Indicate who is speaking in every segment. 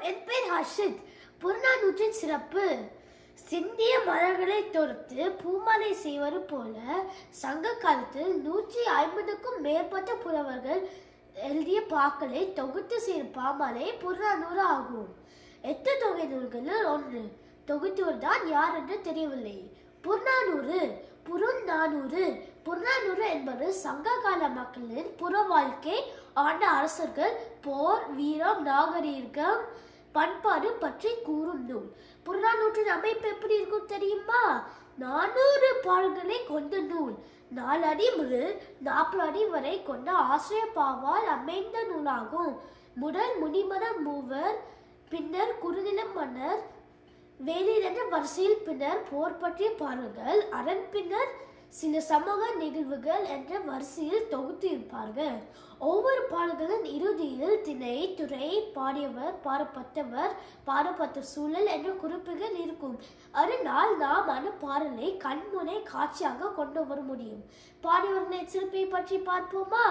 Speaker 1: என் பேர் ஹர்ஷித் புறநானூற்றின் சிறப்பு சிந்திய மலர்களை தொடுத்து பூமாலை செய்வது போல சங்க காலத்தில் நூற்றி ஐம்பதுக்கும் மேற்பட்ட புலவர்கள் எழுதிய பாக்களை தொகுத்து செய்யும் பாமாலை புறநானூறு ஆகும் எட்டு தொகை நூல்களில் ஒன்று தொகுத்தவர் தான் யார் என்று தெரியவில்லை புறநானூறு புறநானூறு புறநானூறு என்பது சங்க கால மக்களின் புற வாழ்க்கை ஆண்ட அரசர்கள் போர் வீரம் நாகரீகம் பண்பாடு பற்றி கூறும் நூல் புறநானூற்றின் அமைப்பு எப்படி இருக்கும் தெரியுமா நானூறு பாடல்களை கொண்ட நூல் நாலு அடி முதல் நாற்பது அடி வரை கொண்ட ஆசிரியர் பாவால் அமைந்த நூலாகும் முதல் முனிமர மூவர் பின்னர் குறுநில மன்னர் வேலில் என்ற வரிசையில் பின்னர் போர் பற்றிய பாடல்கள் அதன் பின்னர் சில சமூக நிகழ்வுகள் என்ற வரிசையில் தொகுத்து இருப்பார்கள் ஒவ்வொரு பாடல்களின் இறுதியில் திணை துறை பாடியவர் பாடப்பட்டவர் பாடப்பட்ட சூழல் என்ற குறிப்புகள் இருக்கும் அதனால் நாம் அந்த பாடலை கண்முனை காட்சியாக கொண்டு வர முடியும் பாடியவர்களின் சிறப்பை பற்றி பார்ப்போமா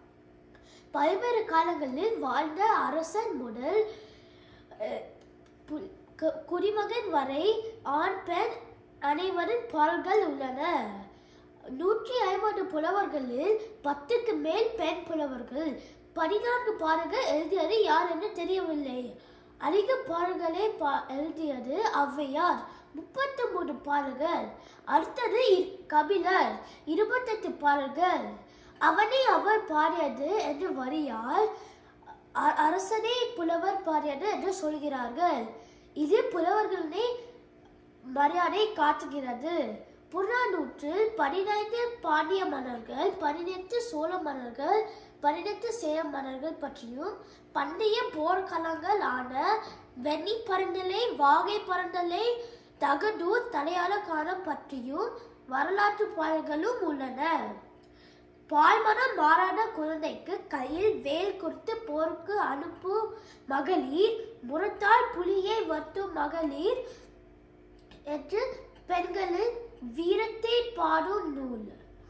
Speaker 1: பல்வேறு காலங்களில் வாழ்ந்த அரசன் முதல் அஹ், பு- கு- குடிமகன் வரை ஆண் பெண் அனைவரின் பாடல்கள் உள்ளன நூற்றி ஐம்பது புலவர்களில் பத்துக்கு மேல் பெண் புலவர்கள் பதினான்கு பாடல்கள் எழுதியது யார் என்று தெரியவில்லை அதிக பாடல்களை பா- எழுதியது ஔவையார் முப்பத்தி மூணு பாடல்கள் அடுத்தது இ- கபிலர் இருபத்தெட்டு பாடல்கள் அவனை அவர் பாடியது என்ற வரியால் அ- அரசனே புலவர் பாடியது என்று சொல்கிறார்கள் இது புலவர்களே மரியாதை காட்டுகிறது புறநானூற்றில் பதினைந்து பாண்டிய மன்னர்கள் பதினெட்டு சோழ மன்னர்கள் பதினெட்டு சேர மன்னர்கள் பற்றியும் பண்டைய போர்க்களங்கள் ஆன வெண்ணி பரந்தலை வாகை பரந்தலை தகடூர் தலையாள காலம் பற்றியும் வரலாற்று பாடல்களும் உள்ளன பால்மனம் மாறாத குழந்தைக்கு கையில் வேல் கொடுத்து போருக்கு அனுப்பும் மகளிர் முரத்தால் புலியை வத்தும் மகளிர் என்று பெண்களின் வீரத்தை பாடும் நூல்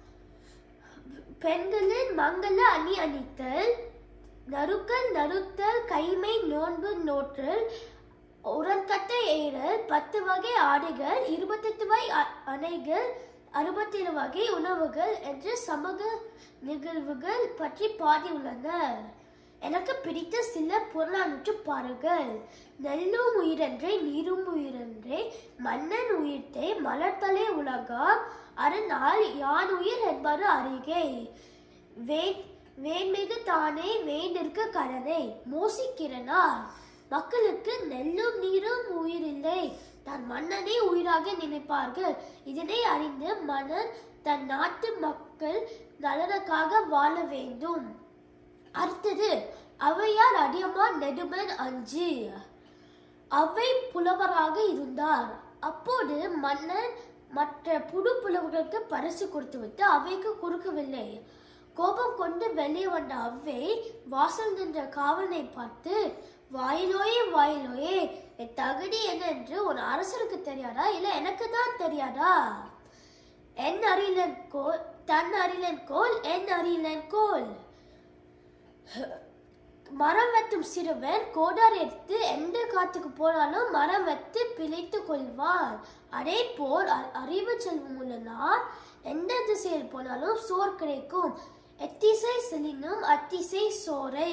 Speaker 1: பெண்களின் மங்கள அணி அணித்தல் நறுக்கல் நறுத்தல் கைமை நோன்பு நோற்றல் உடன்கட்டை ஏறல் பத்து வகை ஆடைகள் இருபத்தெட்டு வகை அ- அணைகள் அறுபத்தேழு வகை உணவுகள் என்று சமூக நிகழ்வுகள் பற்றி பாடியுள்ளனர் எனக்கு பிடித்த சில புறநானூற்று பாடல்கள் நெல்லும் உயிரன்றே நீரும் உயிரன்றே மன்னன் உயிர்த்தே மலர்த்தலே உலகம் அரணால் யான் உயிர் என்பது அறிகை வேண் வேண்மிகு தானே வேண்டிற்கு கடனை மோசிக்கிறனார் மக்களுக்கு நெல்லும் நீரும் உயிரில்லை தன் மன்னனை உயிராக நினைப்பார்கள் இதனை அறிந்து மன்னன் தன் நாட்டு மக்கள் நலனுக்காக வாழ வேண்டும் அடுத்தது ஔவையார் அடியமான் நெடுமன் அஞ்சு அவை புலவராக இருந்தார் அப்போது மன்னன் மற்ற புது புலவர்களுக்கு பரிசு கொடுத்துவிட்டு அவைக்கு கொடுக்கவில்லை கோபம் கொண்டு வெளியே வந்த அவ்வை வாசல் நின்ற காவலனை பார்த்து வாயிலோயே வாயிலோயே என் தகுதி என்ன என்று உன் அரசருக்கு தெரியாதா இல்ல எனக்கு தான் தெரியாதா என் அறிலன் கோல் தன் அறிலன் கோல் என் அறிலன் கோல் மரம் வெட்டும் சிறுவன் கோடார் எடுத்து எந்த காத்துக்கு போனாலும் மரம் வெட்டு பிழைத்து கொள்வான் அதே போல் அ- அறிவு செல்வம் உள்ளனால் எந்த திசையில் போனாலும் சோர் கிடைக்கும் எத்திசை செல்லினும் அத்திசை சோரை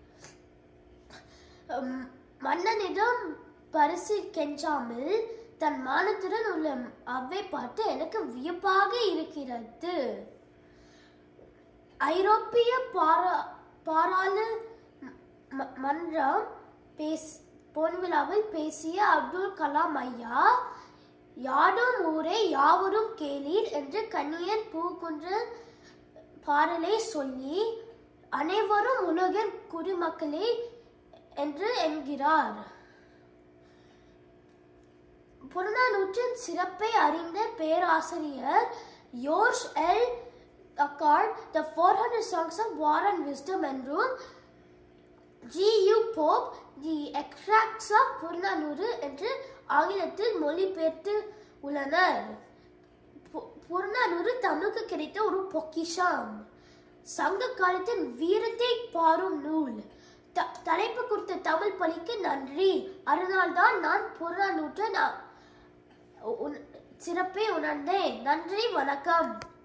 Speaker 1: உம், மன்னனிடம் பரிசு கெஞ்சாமல் தன் மானத்துடன் உள்ள அவ்வை பார்த்து எனக்கு வியப்பாக இருக்கிறது ஐரோப்பிய பாரா பாராள ம- மன்றம் பேஸ் பொன்விழாவில் பேசிய அப்துல் கலாம் ஐயா யாடும் ஊரே யாவரும் கேளீர் என்று கண்ணியன் பூக்குன்ற பாடலை சொல்லி அனைவரும் உலகின் குடிமக்களே என்று என்கிறார் புறநானூற்றின் சிறப்பை அறிந்த பேராசிரியர் George L Hart the four hundred songs of war and wisdom என்றும் G U Pope the extracts of Purananuru என்று ஆங்கிலத்தில் மொழிபெயர்த்து உள்ளனர் பு- புறநானூறு தமிழுக்கு கிடைத்த ஒரு பொக்கிஷம் சங்க காலத்தின் வீரத்தை பாரும் நூல் த- தலைப்பு கொடுத்த தமிழ் பணிக்கு நன்றி அதனால்தான் நான் புறநானூற்றை நான் உன்- சிறப்பை உணர்ந்தேன் நன்றி வணக்கம்